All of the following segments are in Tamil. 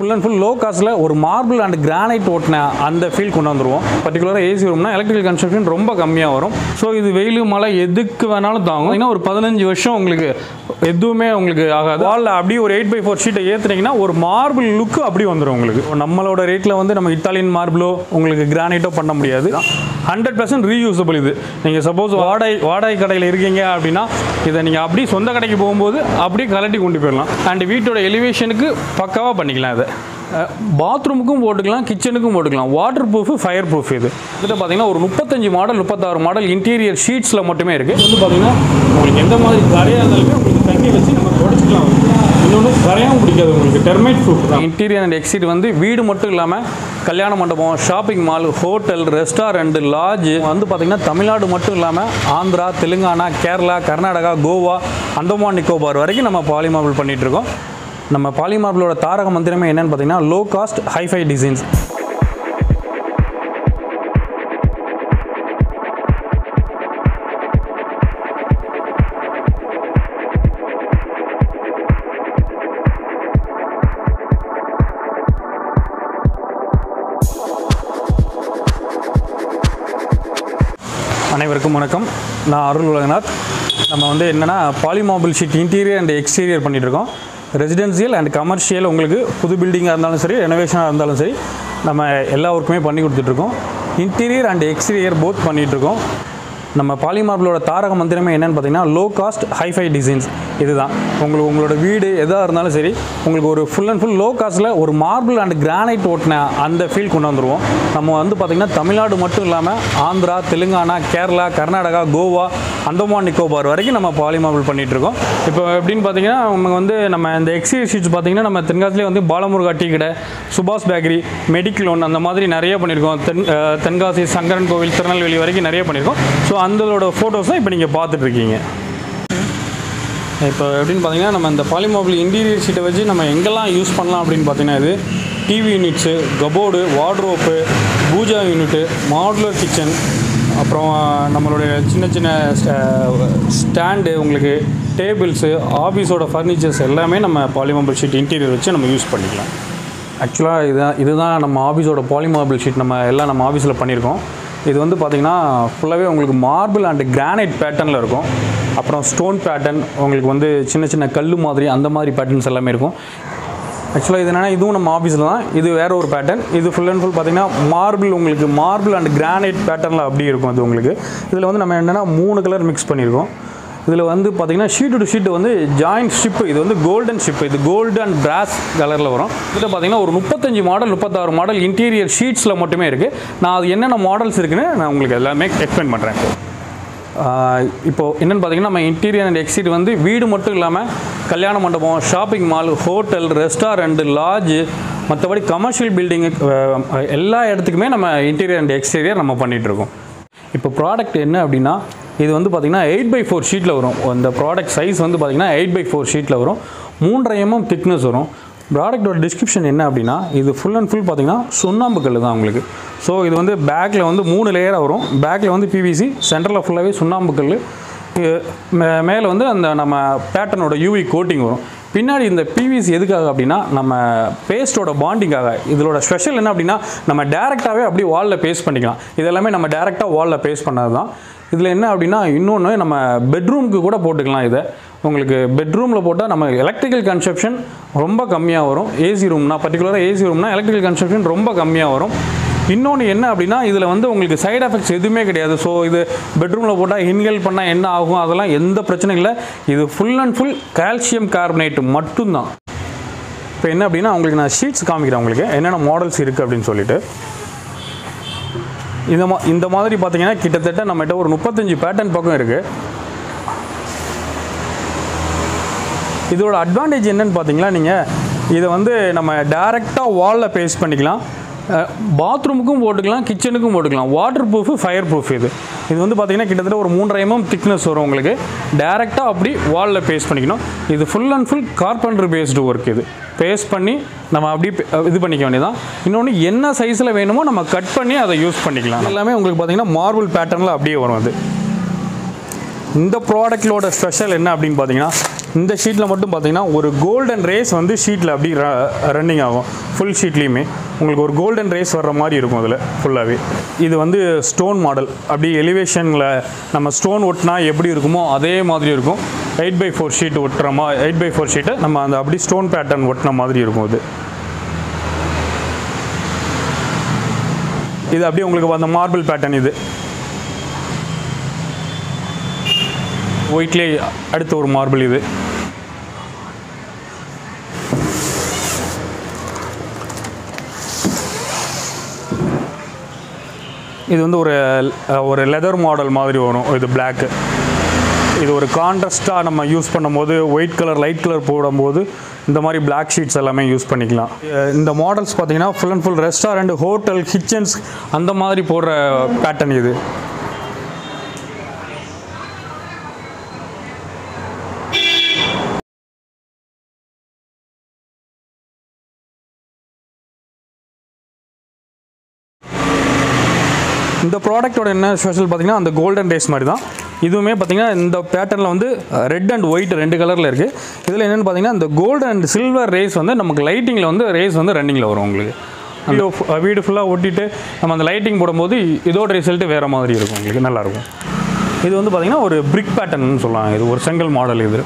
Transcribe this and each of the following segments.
ஃபுல் அண்ட் ஃபுல் லோ காஸ்ட்டில் ஒரு மார்பிள் அண்ட் கிரானைட் ஓட்டின அந்த ஃபீல் கொண்டு வந்துருவோம் பர்டிகுலராக ஏசி ரூம்னா எலக்ட்ரிக்கல் கன்ஸ்ட்ரக்ஷன் ரொம்ப கம்மியாக வரும் ஸோ இது வெயில் மழை எதுக்கு வேணாலும் தாங்கும் ஏன்னா ஒரு பதினஞ்சு வருஷம் உங்களுக்கு எதுவுமே உங்களுக்கு ஆகாது வாலில் அப்படியே ஒரு எயிட் பை ஃபோர் ஷீட்டை ஏற்றுனீங்கன்னா ஒரு மார்பிள் லுக்கு அப்படி வந்துடும் உங்களுக்கு இப்போ நம்மளோட ரேட்டில் வந்து நம்ம இத்தாலியன் மார்பிளோ உங்களுக்கு கிரானைட்டோ பண்ண முடியாது ஹண்ட்ரட் பர்சன்ட் ரீயூசபிள் இது நீங்கள் சப்போஸ் வாடகை வாடகை கடையில் இருக்கீங்க அப்படின்னா இதை நீங்கள் அப்படியே சொந்த கடைக்கு போகும்போது அப்படியே கலட்டி கொண்டு போயிடலாம் அண்ட் வீட்டோட எலிவேஷனுக்கு பக்காவாக பண்ணிக்கலாம் இதை பாத்ரூமுக்கும் போட்டுக்கலாம் கிச்சனுக்கும் போட்டுக்கலாம் வாட்டர் ப்ரூஃப் ஃபயர் ப்ரூஃப் இது இதில் பார்த்தீங்கன்னா ஒரு முப்பத்தஞ்சு மாடல் முப்பத்தாறு மாடல் இன்டீரியர் ஷீட்ஸில் மட்டுமே இருக்குது வந்து பார்த்தீங்கன்னா உங்களுக்கு எந்த மாதிரி கரையாக இருந்தாலுமே உங்களுக்கு தண்ணி வச்சு நம்ம தொடச்சிக்கலாம் இன்னொன்று கரையாகவும் பிடிக்காது உங்களுக்கு டெர்மைட் ப்ரூஃப் தான் இன்டீரியர் அண்ட் எக்ஸிட் வந்து வீடு மட்டும் இல்லாமல் கல்யாண மண்டபம் shopping mall hotel restaurant lodge வந்து பார்த்திங்கன்னா தமிழ்நாடு மட்டும் இல்லாமல் ஆந்திரா தெலுங்கானா கேரளா கர்நாடகா கோவா அந்தமான் நிக்கோபார் வரைக்கும் நம்ம பாலிமார்பிள் பண்ணிட்டு இருக்கோம் நம்ம பாலிமார்பிளோட தாரக மந்திரமே என்னன்னு பார்த்தீங்கன்னா லோ காஸ்ட் ஹைஃபை டிசைன்ஸ் அனைவருக்கும் வணக்கம் நான் அருள் உலகநாத் நம்ம வந்து என்னென்னா Polymarble sheet interior and exterior பண்ணிட்டு இருக்கோம் ரெசிடென்சியல் அண்ட் கமர்ஷியல் உங்களுக்கு புது பில்டிங்காக இருந்தாலும் சரி ரெனோவேஷனாக இருந்தாலும் சரி நம்ம எல்லா ஒர்க்குமே பண்ணி கொடுத்துட்ருக்கோம் இன்டீரியர் அண்ட் எக்ஸ்டீரியர் போத் பண்ணிகிட்ருக்கோம் நம்ம பாலிமார்பிளோட தாரக மந்திரமே என்னன்னு பார்த்தீங்கன்னா லோ காஸ்ட் ஹைஃபை டிசைன்ஸ் இதுதான் உங்களுக்கு உங்களோட வீடு எதாக இருந்தாலும் சரி உங்களுக்கு ஒரு ஃபுல் அண்ட் ஃபுல் லோ காஸ்ட்டில் ஒரு மார்பிள் அண்ட் கிரானைட் ஓட்டின அந்த ஃபீல் கொண்டு வந்துருவோம் நம்ம வந்து பார்த்திங்கன்னா தமிழ்நாடு மட்டும் இல்லாமல் ஆந்திரா தெலுங்கானா கேரளா கர்நாடகா கோவா அந்தமான் நிக்கோபார் வரைக்கும் நம்ம பாலிமார்பிள் பண்ணிட்டு இருக்கோம் இப்போ எப்படின்னு பார்த்தீங்கன்னா நம்ம வந்து நம்ம இந்த எக்ஸீரியர் ஷீட்ஸ் பார்த்தீங்கன்னா நம்ம தென்காசிலே வந்து பாலமுருகா டீ கடை சுபாஷ் பேக்கரி மெடிக்லோன் அந்த மாதிரி நிறைய பண்ணியிருக்கோம் தென் அஹ் தென்காசி சங்கரன் கோவில் திருநெல்வேலி வரைக்கும் நிறைய பண்ணியிருக்கோம் ஸோ அந்தளோட ஃபோட்டோஸ் தான் இப்போ நீங்கள் பார்த்துட்ருக்கீங்க இப்போ எப்படின்னு பார்த்தீங்கன்னா நம்ம இந்த பாலிமோபிள் இன்டீரியர் ஷீட்டை வச்சு நம்ம எங்கெல்லாம் யூஸ் பண்ணலாம் அப்படின்னு பார்த்தீங்கன்னா இது TV units cupboard wardrobe puja unit modular kitchen அப்புறம் நம்மளுடைய சின்ன சின்ன ஸ்டாண்டு உங்களுக்கு டேபிள்ஸு ஆஃபீஸோட ஃபர்னிச்சர்ஸ் எல்லாமே நம்ம பாலிமோபிள் ஷீட் இன்டீரியர் வச்சு நம்ம யூஸ் பண்ணிக்கலாம் ஆக்சுவலாக இதுதான் இதுதான் நம்ம ஆஃபீஸோட பாலிமார்பிள் ஷீட் நம்ம எல்லாம் நம்ம ஆஃபீஸில் பண்ணியிருக்கோம் இது வந்து பார்த்திங்கன்னா ஃபுல்லாகவே உங்களுக்கு மார்பிள் அண்ட் கிரானைட் பேட்டர்னில் இருக்கும் அப்புறம் ஸ்டோன் பேட்டர்ன் உங்களுக்கு வந்து சின்ன சின்ன கல் மாதிரி அந்த மாதிரி பேட்டர்ன்ஸ் எல்லாமே இருக்கும் ஆக்சுவலாக இது என்னென்னா இதுவும் நம்ம ஆஃபீஸில் தான் இது வேற ஒரு பேட்டர்ன் இது ஃபுல் அண்ட் ஃபுல் பார்த்தீங்கன்னா மார்பிள் உங்களுக்கு மார்பிள் அண்ட் கிரானைட் பேட்டர்னில் அப்படி இருக்கும் அது உங்களுக்கு இதில் வந்து நம்ம என்னென்னா மூணு கலர் மிக்ஸ் பண்ணியிருக்கோம் இதில் வந்து பார்த்தீங்கன்னா ஷீட்டு டு ஷீட்டு வந்து ஜாயிண்ட் ஷிப்பு இது வந்து கோல்டன் ஷிப் இது கோல்டு அண்ட் பிராஸ் கலரில் வரும் இதில் பார்த்தீங்கன்னா ஒரு முப்பத்தஞ்சு மாடல் முப்பத்தாறு மாடல் இன்டீரியர் ஷீட்ஸில் மட்டுமே இருக்குது நான் அது என்னென்ன மாடல்ஸ் இருக்குன்னு நான் உங்களுக்கு எல்லாமே எக்ஸ்பிளைன் பண்ணுறேன் இப்போது என்னென்னு பார்த்தீங்கன்னா நம்ம இன்டீரியர் அண்ட் எக்ஸிட் வந்து வீடு மட்டும் இல்லாமல் கல்யாண மண்டபம் shopping mall hotel restaurant lodge மற்றபடி கமர்ஷியல் பில்டிங்கு எல்லா இடத்துக்குமே நம்ம இன்டீரியர் அண்ட் எக்ஸ்டீரியர் நம்ம பண்ணிகிட்ருக்கோம் இப்போ ப்ராடக்ட் என்ன அப்படின்னா இது வந்து பார்த்திங்கன்னா எயிட் பை ஃபோர் ஷீட்டில் வரும் அந்த ப்ராடக்ட் சைஸ் வந்து பார்த்திங்கன்னா எயிட் பை ஃபோர் ஷீட்டில் வரும் மூன்றரை எம்எம் திக்னஸ் வரும் ப்ராடக்டோட டிஸ்கிரிப்ஷன் என்ன அப்படின்னா இது ஃபுல் அண்ட் ஃபுல் பார்த்தீங்கன்னா சுண்ணாம்பு கல் தான் உங்களுக்கு ஸோ இது வந்து பேக்கில் வந்து மூணு லேயராக வரும் பேக்கில் வந்து பிவிசி சென்டரில் ஃபுல்லாகவே சுண்ணாம்பு கல் மேலே வந்து அந்த நம்ம பேட்டர்னோட யூவி கோட்டிங் வரும் பின்னாடி இந்த பிவிசி எதுக்காக அப்படின்னா நம்ம பேஸ்ட்டோட பாண்டிங்காக இதோட ஸ்பெஷல் என்ன அப்படின்னா நம்ம டேரெக்டாகவே அப்படியே வாலில் பேஸ்ட் பண்ணிக்கலாம் இதெல்லாமே நம்ம டேரெக்டாக வாலில் பேஸ்ட் பண்ணது தான் இதில் என்ன அப்படின்னா இன்னொன்று நம்ம பெட்ரூமுக்கு கூட போட்டுக்கலாம் இதை உங்களுக்கு பெட்ரூமில் போட்டால் நம்ம எலக்ட்ரிக்கல் கன்ஸ்ட்ரக்ஷன் ரொம்ப கம்மியாக வரும் ஏசி ரூம்னா பர்டிகுலராக ஏசி ரூம்னா எலக்ட்ரிக்கல் கன்ஸ்ட்ரக்ஷன் ரொம்ப கம்மியாக வரும் இன்னொன்று என்ன அப்படின்னா இதில் வந்து உங்களுக்கு சைடு எஃபெக்ட்ஸ் எதுவுமே கிடையாது ஸோ இது பெட்ரூமில் போட்டால் இன்ஹேல் பண்ணால் என்ன ஆகும் அதெல்லாம் எந்த பிரச்சனையும் இல்லை இது full and full calcium carbonate மட்டும்தான் இப்போ என்ன அப்படின்னா உங்களுக்கு நான் ஷீட்ஸ் காமிக்கிறேன் உங்களுக்கு என்னென்ன மாடல்ஸ் இருக்குது அப்படின்னு சொல்லிட்டு இந்த மா இந்த மாதிரி பார்த்தீங்கன்னா கிட்டத்தட்ட நம்மகிட்ட ஒரு முப்பத்தஞ்சு பேட்டர்ன் பக்கம் இருக்குது இதோட அட்வான்டேஜ் என்னன்னு பார்த்தீங்களா நீங்கள் இதை வந்து நம்ம டேரெக்டாக வாலில் பேஸ்ட் பண்ணிக்கலாம் பாத்ரூமுக்கும் போட்டுக்கலாம் கிச்சனுக்கும் போட்டுக்கலாம் வாட்டர் ப்ரூஃபு ஃபயர் ப்ரூஃப் இது இது வந்து பார்த்தீங்கன்னா கிட்டத்தட்ட ஒரு மூன்றரை எம்எம் திக்னஸ் வரும் உங்களுக்கு டேரெக்டாக அப்படி வாலில் பேஸ்ட் பண்ணிக்கணும் இது full and full carpenter paste work இது பேஸ்ட் பண்ணி நம்ம அப்படி இது பண்ணிக்க வேண்டியதான் இன்னொன்று என்ன சைஸில் வேணுமோ நம்ம கட் பண்ணி அதை யூஸ் பண்ணிக்கலாம் எல்லாமே உங்களுக்கு பார்த்தீங்கன்னா மார்பிள் பேட்டர்னில் அப்படியே வரும் அது இந்த ப்ராடக்டோட ஸ்பெஷல் என்ன அப்படின்னு பார்த்தீங்கன்னா இந்த ஷீட்டில் மட்டும் பார்த்தீங்கன்னா ஒரு கோல்டன் ரேஸ் வந்து ஷீட்டில் அப்படி ரன்னிங் ஆகும் ஃபுல் ஷீட்லேயுமே உங்களுக்கு ஒரு கோல்டன் ரேஸ் வர்ற மாதிரி இருக்கும் அதில் ஃபுல்லாகவே இது வந்து ஸ்டோன் மாடல் அப்படி எலிவேஷனில் நம்ம ஸ்டோன் ஒட்டினா எப்படி இருக்குமோ அதே மாதிரி இருக்கும் எயிட் பை ஃபோர் ஷீட் ஒட்டுற மா எயிட் பை ஃபோர் ஷீட்டை நம்ம அந்த அப்படி ஸ்டோன் பேட்டர்ன் ஒட்டின மாதிரி இருக்கும் இது இது அப்படியே உங்களுக்கு அந்த மார்பிள் பேட்டர்ன் இது ஒயிட்லேயே அடுத்த ஒரு மார்பிள் இது இது வந்து ஒரு ஒரு லெதர் மாடல் மாதிரி வரும் இது பிளாக்கு இது ஒரு கான்ட்ராஸ்ட்டாக நம்ம யூஸ் பண்ணும்போது ஒயிட் கலர் லைட் கலர் போடும்போது இந்த மாதிரி பிளாக் ஷீட்ஸ் எல்லாமே யூஸ் பண்ணிக்கலாம் அஹ் இந்த மாடல்ஸ் பார்த்தீங்கன்னா full and full restaurant hotel kitchens அந்த மாதிரி போடுற பேட்டர்ன் இது இந்த ப்ராடக்ட்டோட என்ன ஸ்பெஷல் பார்த்தீங்கன்னா அந்த கோல்டன் ரேஸ் மாதிரி தான் இதுவுமே பார்த்தீங்கன்னா இந்த பேட்டர்னில் வந்து ரெட் அண்ட் ஒயிட் ரெண்டு கலரில் இருக்குது இதில் என்னென்னு பார்த்தீங்கன்னா இந்த கோல்டன் அண்ட் சில்வர் ரேஸ் வந்து நமக்கு லைட்டிங்கில் வந்து ரேஸ் வந்து ரன்னிங்கில் வரும் உங்களுக்கு அந்த வீடு ஃபுல்லாக ஒட்டிட்டு நம்ம அந்த லைட்டிங் போடும்போது இதோட ரிசல்ட்டு வேறு மாதிரி இருக்கும் உங்களுக்கு நல்லாயிருக்கும் இது வந்து பார்த்தீங்கன்னா ஒரு பிரிக் பேட்டர்ன்னு சொல்லலாம் இது ஒரு செங்கல் மாடல் இது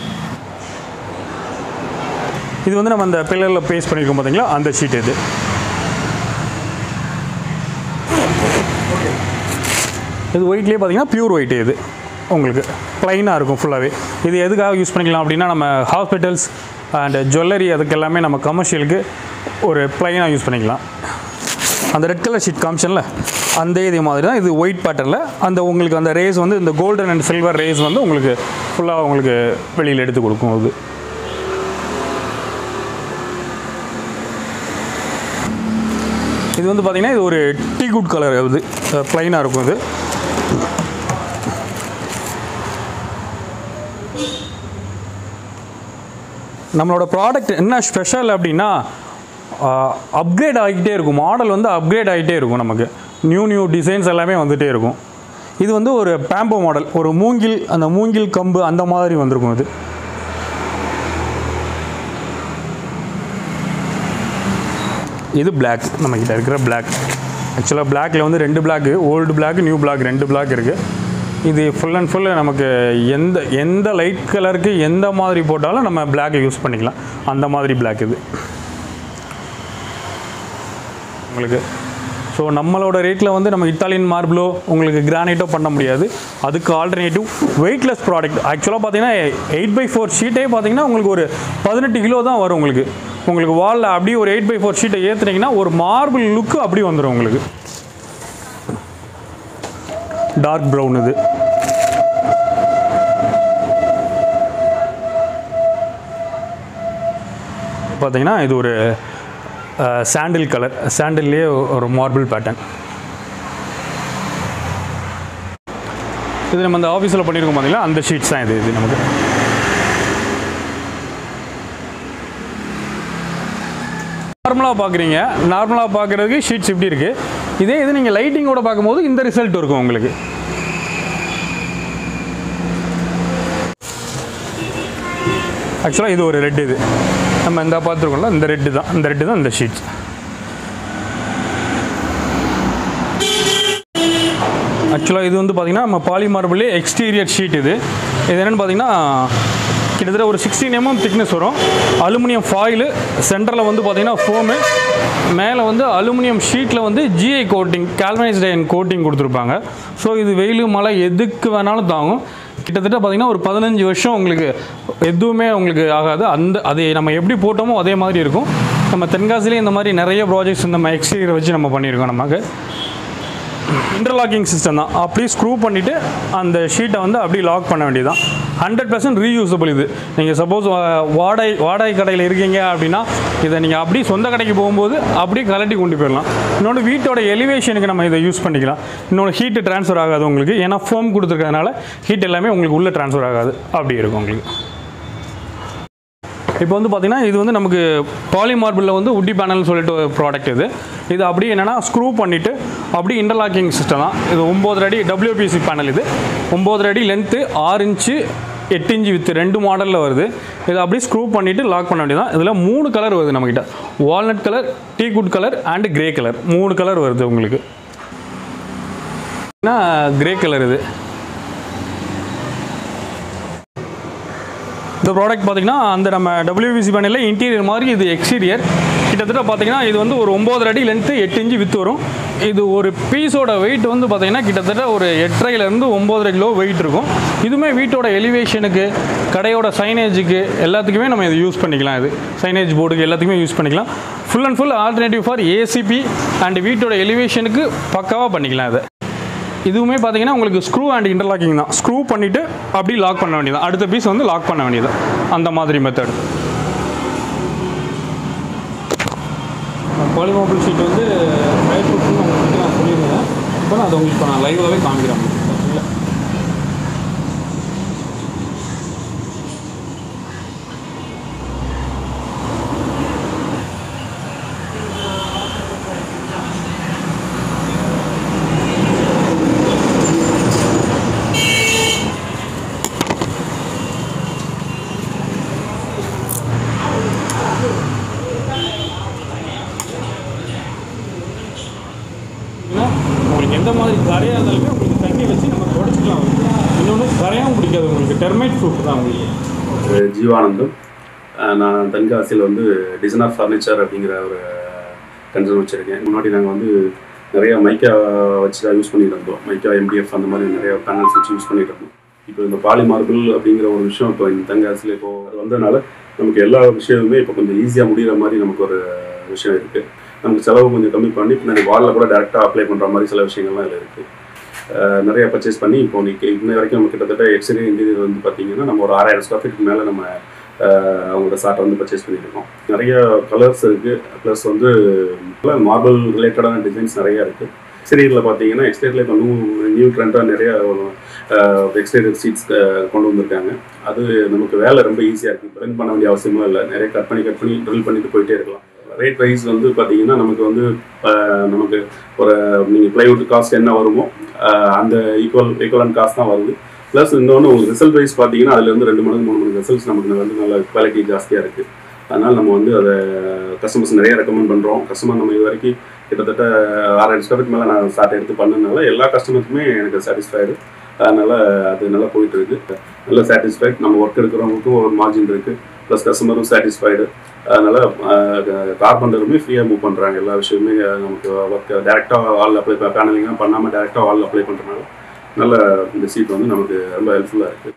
இது வந்து நம்ம அந்த பில்லரில் பேஸ்ட் பண்ணியிருக்கோம் பார்த்தீங்களா அந்த ஷீட் இது இது ஒயிட்லேயே பார்த்தீங்கன்னா பியூர் ஒயிட் இது உங்களுக்கு ப்ளைனாக இருக்கும் ஃபுல்லாகவே இது எதுக்காக யூஸ் பண்ணிக்கலாம் அப்படின்னா நம்ம ஹாஸ்பிட்டல்ஸ் அண்ட் ஜுவல்லரி அதுக்கு எல்லாமே நம்ம கமர்ஷியலுக்கு ஒரு ப்ளைனாக யூஸ் பண்ணிக்கலாம் அந்த ரெட் கலர் ஷீட் காமிச்சன்ல அந்த இதே மாதிரி தான் இது ஒயிட் பேட்டர்னில் அந்த உங்களுக்கு அந்த ரேஸ் வந்து இந்த கோல்டன் அண்ட் சில்வர் ரேஸ் வந்து உங்களுக்கு ஃபுல்லாக உங்களுக்கு வெளியில் எடுத்து கொடுக்கும் அது இது வந்து பார்த்தீங்கன்னா இது ஒரு டீ குட் கலர் இது ப்ளைனாக இருக்கும் இது நம்மளோட ப்ராடக்ட் என்ன ஸ்பெஷல் அப்படின்னா அப்கிரேட் ஆகிக்கிட்டே இருக்கும் மாடல் வந்து அப்கிரேட் ஆகிட்டே இருக்கும் நமக்கு நியூ நியூ டிசைன்ஸ் எல்லாமே வந்துகிட்டே இருக்கும் இது வந்து ஒரு பேம்போ மாடல் ஒரு மூங்கில் அந்த மூங்கில் கம்பு அந்த மாதிரி வந்திருக்கும் இது இது பிளாக் நம்மக்கிட்ட இருக்கிற பிளாக் ஆக்சுவலாக பிளாக்ல வந்து ரெண்டு block old block new block ரெண்டு பிளாக் இருக்குது இது ஃபுல் அண்ட் ஃபுல் நமக்கு எந்த எந்த லைட் கலருக்கு எந்த மாதிரி போட்டாலும் நம்ம பிளாக் யூஸ் பண்ணிக்கலாம் அந்த மாதிரி பிளாக் இது உங்களுக்கு ஸோ நம்மளோட ரேட்டில் வந்து நம்ம இத்தாலியன் மார்பிளோ உங்களுக்கு கிரானைட்டோ பண்ண முடியாது அதுக்கு ஆல்டர்னேட்டிவ் வெயிட்லெஸ் ப்ராடக்ட் ஆக்சுவலாக பார்த்தீங்கன்னா எயிட் பை ஃபோர் ஷீட்டே பார்த்தீங்கன்னா உங்களுக்கு ஒரு பதினெட்டு கிலோ தான் வரும் உங்களுக்கு உங்களுக்கு வாலில் அப்படியே ஒரு எயிட் பை ஃபோர் ஷீட்டை ஏற்றுனீங்கன்னா ஒரு மார்பிள் லுக்கு அப்படி வந்துடும் உங்களுக்கு டார்க் ப்ரௌன் இது பார்த்தீங்கன்னா இது ஒரு சாண்டில் கலர் சாண்டில்லையே ஒரு மார்பிள் பேட்டர்ன் இது நம்ம அந்த ஆஃபீஸில் பண்ணியிருக்கோம் பார்த்தீங்களா அந்த ஷீட்ஸ் தான் இது இது நமக்கு நார்மலாக பார்க்குறீங்க நார்மலாக பார்க்குறதுக்கு ஷீட்ஸ் இப்படி இருக்குது இதே இது நீங்கள் லைட்டிங்கோட பார்க்கும்போது இந்த ரிசல்ட் இருக்கும் உங்களுக்கு ஆக்சுவலாக இது ஒரு ரெட் இது நம்ம இந்த பார்த்துருக்கோம்ல இந்த ரெட்டு தான் இந்த ரெட்டு தான் இந்த ஷீட்ஸ் ஆக்சுவலாக இது வந்து பார்த்திங்கன்னா நம்ம பாலிமார்பிளே எக்ஸ்டீரியர் ஷீட் இது இது என்னென்னு பார்த்தீங்கன்னா கிட்டத்தட்ட ஒரு சிக்ஸ்டீன் எம்எம் திக்னஸ் வரும் அலுமினியம் ஃபாயிலு சென்டரில் வந்து பார்த்திங்கன்னா ஃபோமு மேலே வந்து அலுமினியம் ஷீட்டில் வந்து GI coating galvanised iron coating கொடுத்துருப்பாங்க ஸோ இது வெயில் மழை எதுக்கு வேணாலும் தாங்கும் கிட்டத்தட்ட பார்த்திங்கன்னா ஒரு பதினஞ்சு வருஷம் உங்களுக்கு எதுவுமே உங்களுக்கு ஆகாது அந்த அதை நம்ம எப்படி போட்டோமோ அதே மாதிரி இருக்கும் நம்ம தென்காசிலே இந்த மாதிரி நிறைய ப்ராஜெக்ட்ஸ் நம்ம எக்ஸ்டீரியர் வச்சு நம்ம பண்ணியிருக்கோம் நமக்கு இன்டர்லாக்கிங் சிஸ்டம் தான் அப்படியே ஸ்க்ரூ பண்ணிவிட்டு அந்த ஷீட்டை வந்து அப்படியே லாக் பண்ண வேண்டியதுதான் ஹண்ட்ரட் பர்சன்ட் ரீயூசபிள் இது நீங்கள் சப்போஸ் வாடகை வாடகை கடையில் இருக்கீங்க அப்படின்னா இதை நீங்கள் அப்படியே சொந்த கடைக்கு போகும்போது அப்படியே கலட்டி கொண்டு போயிடலாம் இன்னொன்று வீட்டோட எலிவேஷனுக்கு நம்ம இதை யூஸ் பண்ணிக்கலாம் இன்னொன்று ஹீட்டு ட்ரான்ஸ்ஃபர் ஆகாது உங்களுக்கு ஏன்னா ஃபோம் கொடுத்துருக்கறதுனால ஹீட் எல்லாமே உங்களுக்கு உள்ளே ட்ரான்ஸ்ஃபர் ஆகாது அப்படி இருக்கும் உங்களுக்கு இப்போ வந்து பார்த்தீங்கன்னா இது வந்து நமக்கு பாலிமார்பிளில் வந்து உட்டி பேனல்னு சொல்லிட்டு ஒரு ப்ராடக்ட் இது இது அப்படியே என்னென்னா ஸ்க்ரூ பண்ணிவிட்டு அப்படியே இன்டர்லாக்கிங் சிஸ்டம் தான் இது ஒம்பது அடி டபிள்யூபிசி பேனல் இது ஒம்பது அடி லென்த்து ஆறு இன்ச்சு எட்டு இன்ச்சு வித் ரெண்டு மாடலில் வருது இதை அப்படியே ஸ்க்ரூ பண்ணிவிட்டு லாக் பண்ண வேண்டியதான் இதில் மூணு கலர் வருது நம்மக்கிட்ட walnut colour teakwood colour and grey colour மூணு கலர் வருது உங்களுக்கு கிரே கலர் இது இந்த ப்ராடக்ட் பார்த்தீங்கன்னா அந்த நம்ம டபிள்யூபிசி பேனலில் இன்டீரியர் மாதிரி இது எக்ஸ்டீரியர் கிட்டத்தட்ட பார்த்தீங்கன்னா இது வந்து ஒரு ஒம்பது அடி லென்த்து எட்டு இன்ச்சு வித்து வரும் இது ஒரு பீஸோட வெயிட் வந்து பார்த்தீங்கன்னா கிட்டத்தட்ட ஒரு எட்டரைலேருந்து ஒம்போதரை கிலோ வெயிட் இருக்கும் இதுவுமே வீட்டோட எலிவேஷனுக்கு கடையோட சைனேஜுக்கு எல்லாத்துக்குமே நம்ம இது யூஸ் பண்ணிக்கலாம் இது சைனேஜ் போர்டுக்கு எல்லாத்துக்குமே யூஸ் பண்ணிக்கலாம் full and full alternative for ACP and வீட்டோட எலிவேஷனுக்கு பக்காவாக பண்ணிக்கலாம் இதை இதுவுமே பார்த்தீங்கன்னா உங்களுக்கு ஸ்க்ரூ அண்ட் இன்டர்லாக்கிங் தான் ஸ்க்ரூ பண்ணிவிட்டு அப்படி லாக் பண்ண வேண்டியது அடுத்த பீஸ் வந்து லாக் பண்ண வேண்டியது அந்த மாதிரி மெத்தட் பாலிமாபிள் ஷீட் வந்து ஃபயர் ப்ரூஃப்னு உங்களுக்கு நான் சொல்லியிருந்தேன் இப்போ நான் அதை உங்களுக்கு இப்போ நான் லைவாகவே காமிக்கிறேன் இல்லை ஏன்னா உங்களுக்கு எந்த மாதிரி கரையாக இருந்தாலுமே உங்களுக்கு தண்ணி வச்சு நம்ம தொடச்சிக்கலாம் இன்னொன்று கரையாகவும் பிடிக்காது உங்களுக்கு டெர்மைட் ப்ரூஃப் தான் உங்களுக்கு ஜீவானந்தம் அஹ் நான் தென்காசியில் வந்து டிசைனர் ஃபர்னிச்சர் அப்படிங்கிற ஒரு கன்சர்ன் வச்சுருக்கேன் முன்னாடி நாங்கள் வந்து நிறைய மைக்கா வச்சு தான் யூஸ் பண்ணிட்டு இருந்தோம் மைக்கா எம்டிஎஃப் அந்த மாதிரி நிறைய பேனல்ஸ் வச்சு யூஸ் பண்ணிட்டு இருந்தோம் இப்போ இந்த பாலி மார்பிள் அப்படிங்கிற ஒரு விஷயம் இப்போ இந்த தென்காசியில் இப்போ அது வந்ததுனால நமக்கு எல்லா விஷயமுமே இப்போ கொஞ்சம் ஈஸியாக முடிகிற மாதிரி நமக்கு ஒரு விஷயம் இருக்குது நமக்கு செலவு கொஞ்சம் கம்மி பண்ணி பின்னாடி வாலில் கூட டேரெக்டாக அப்ளை பண்ணுற மாதிரி சில விஷயங்கள்லாம் இதில் இருக்குது அஹ் நிறைய பர்ச்சேஸ் பண்ணி இப்போ இன்னைக்கு இன்ன வரைக்கும் நம்ம கிட்டத்தட்ட எக்ஸ்டீரியர் இன்டீரியர் வந்து பார்த்தீங்கன்னா நம்ம ஒரு ஆறாயிரம் ஸ்கொயர் ஃபீட்டுக்கு மேலே நம்ம அஹ் அவங்களோட சாட்டை வந்து பர்ச்சேஸ் பண்ணியிருக்கோம் நிறைய கலர்ஸ் இருக்குது ப்ளஸ் வந்து மார்பிள் ரிலேட்டடான டிசைன்ஸ் நிறைய இருக்குது எக்ஸ்டீரியரில் பார்த்தீங்கன்னா எக்ஸ்டீரியரில் இப்போ நியூ நியூ ட்ரெண்டாக நிறைய எக்ஸ்டீரியர் சீட்ஸ் கொண்டு வந்திருக்காங்க அது நமக்கு வேலை ரொம்ப ஈஸியாக இருக்குது பிரிண்ட் பண்ண வேண்டிய அவசியமும் இல்லை நிறைய கட் பண்ணி கட் பண்ணி ட்ரில் பண்ணிட்டு போயிட்டே இருக்கலாம் ரேட் வைஸ் வந்து பார்த்தீங்கன்னா நமக்கு வந்து அஹ், நமக்கு ஒரு நீங்கள் ப்ளைவுட் காஸ்ட் என்ன வருமோ அஹ், அந்த ஈக்குவல் ஈக்குவலன் காஸ்ட் தான் வருது ப்ளஸ் இன்னொன்று உங்களுக்கு ரிசல்ட் வைஸ் பார்த்தீங்கன்னா அதுலேருந்து ரெண்டு மடங்கு மூணு மடங்கு ரிசல்ட்ஸ் நமக்கு வந்து நல்ல குவாலிட்டி ஜாஸ்தியாக இருக்குது அதனால் நம்ம வந்து அதை கஸ்டமர்ஸ் நிறைய ரெக்கமெண்ட் பண்ணுறோம் கஸ்டமர் நம்ம இது வரைக்கும் கிட்டத்தட்ட ஆறாயிரம் ஸ்கொயருக்கு மேலே நான் ஸ்டார்ட் எடுத்து பண்ணனால எல்லா கஸ்டமருக்குமே எனக்கு சாட்டிஸ்ஃபைடு அதனால் அது நல்லா போயிட்டு இருக்கு நல்ல சாட்டிஸ்ஃபைட் நம்ம ஒர்க் எடுக்கிறவங்களுக்கும் ஒரு மார்ஜின் இருக்குது ப்ளஸ் கஸ்டமரும் சாட்டிஸ்ஃபைடு அதனால் கார்பெண்டருமே ஃப்ரீயாக மூவ் பண்ணுறாங்க எல்லா விஷயமே அஹ், நமக்கு ஒர்க் டேரெக்டாக வால் அப்ளை பேனலிங்லாம் பண்ணாமல் டேரெக்டாக வால் அப்ளை பண்ணுறதுனால நல்ல இந்த சீட் வந்து நமக்கு ரொம்ப ஹெல்ப்ஃபுல்லாக இருக்குது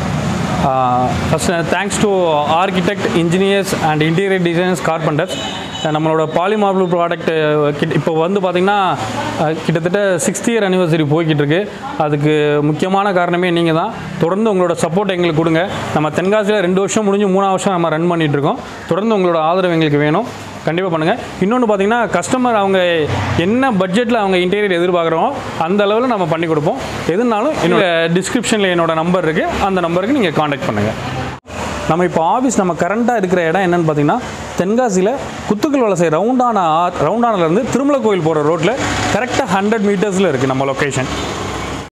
first thanks to architect engineers and interior designers carpenters நம்மளோட பாலிமார்பிள் ப்ராடக்ட் கிட்ட இப்போ வந்து பார்த்திங்கன்னா அஹ், கிட்டத்தட்ட சிக்ஸ்த் இயர் அனிவர்சரி போய்கிட்டு இருக்கு அதுக்கு முக்கியமான காரணமே நீங்கள் தான் தொடர்ந்து உங்களோட சப்போர்ட் எங்களுக்கு கொடுங்க நம்ம தென்காசியில் ரெண்டு வருஷம் முடிஞ்சு மூணாவது வருஷம் நம்ம ரன் பண்ணிட்டு இருக்கோம் தொடர்ந்து உங்களோட ஆதரவு எங்களுக்கு வேணும் கண்டிப்பாக பண்ணுங்கள் இன்னொன்று பார்த்தீங்கன்னா கஸ்டமர் அவங்க என்ன பட்ஜெட்டில் அவங்க இன்டீரியர் எதிர்பார்க்குறோம் அந்த அளவில் நம்ம பண்ணி கொடுப்போம் எதுனாலும் என்னோட டிஸ்கிரிப்ஷனில் என்னோட நம்பர் இருக்குது அந்த நம்பருக்கு நீங்கள் காண்டாக்ட் பண்ணுங்கள் நம்ம இப்போ ஆஃபீஸ் நம்ம கரண்ட்டாக இருக்கிற இடம் என்னன்னு பார்த்தீங்கன்னா தென்காசியில் குத்துக்கல் வலசை ரவுண்டான ரவுண்டானிலேருந்து திருமலை கோயில் போகிற ரோட்டில் கரெக்டாக ஹண்ட்ரட் மீட்டர்ஸில் இருக்குது நம்ம லொக்கேஷன்